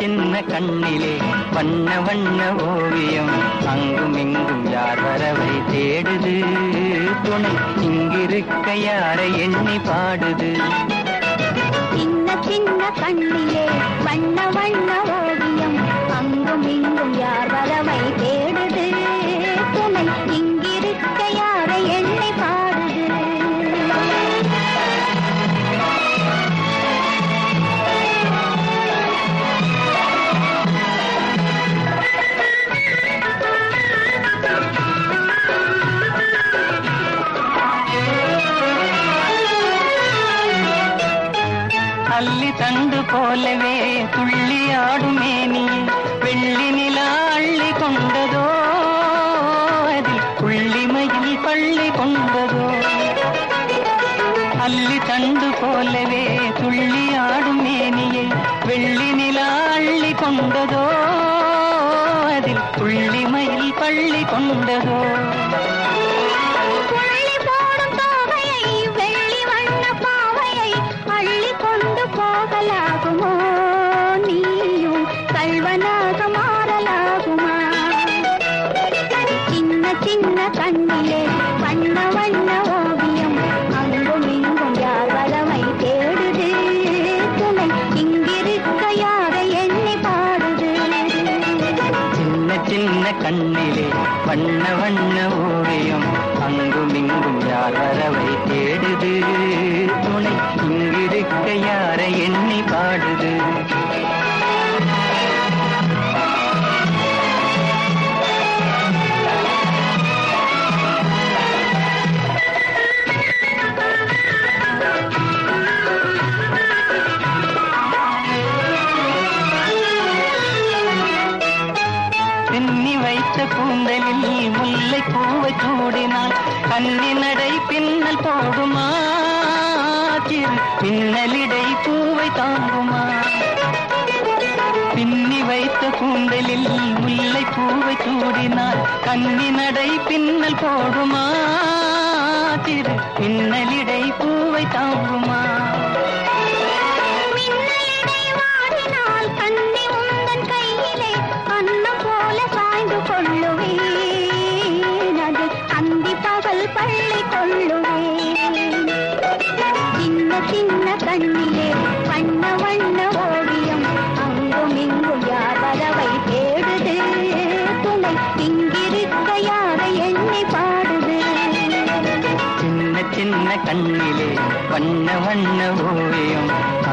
சின்ன கண்ணிலே வண்ண வண்ண ஓவியம் அங்கும் இங்கும் யார் வரவை தேடுது துணை இங்கிருக்க யாரை எண்ணி பாடுது சின்ன சின்ன கண்ணிலே வண்ண வண்ண ஓவியம் அங்கும் இங்கும் யார் வரவை தேடுது துணை இங்கிருக்க யாரை எண்ணி பாடுது அள்ளி தண்டு போலவே துள்ளி ஆடுமே நீ வெள்ளி நிலா அள்ளி கொண்டதோ அதில் புள்ளிமையில் பள்ளி கொண்டதோ அள்ளி தண்டு போலவே துள்ளி ஆடும் மேனியை வெள்ளி நிலா அள்ளி கொண்டதோ அதில் புள்ளிமையில் பள்ளி கொண்டதோ புள்ளி போடும் தோகையை வெள்ளி வண்ண பாவையை அள்ளி கொண்டு போகலாகுமோ நீயும் கல்வனாக மாறலாகுமா சின்ன சின்ன கண்ணிலே வண்ண வண்ண ஓவியம் அங்கும் இங்கும் யார் வரவை தேடுது துணை இங்கிருக்க யாரை எண்ணி பாடுது சின்ன சின்ன கண்ணிலே வண்ண வண்ண ஓவியம் அங்கும் இங்கும் யார் வரவை தேடுது துணை இங்கிருக்க யாரை எண்ணி பாடுது பின்னி வைத்த கூந்தலில் முல்லை பூவை சூடினால் கண்ணி நடை பின்னல் போடுமா சிறு பின்னலிடை பூவை தாங்குமா பின்னி வைத்த கூந்தலில் முல்லை பூவை சூடினால் கண்ணி நடை பின்னல் போடுமா சிறு பின்னலிடை பூவை தாங்குமா மின்னலிடை வாடினால் கண்ணி உந்தன் கையிலே அன்னம் போல சாய்ந்து கொள்ளுவேன் அது அந்தி பகல் பள்ளி கொள்ளுவேன் சின்ன சின்ன கண்ணிலே வண்ண வண்ண ஓவியம் அங்கும் இங்கும் யார் வரவை தேடுது துணை இங்கிருக்க யாரை எண்ணி பாடுது சின்ன சின்ன கண்ணிலே வண்ண வண்ண ஓவியம்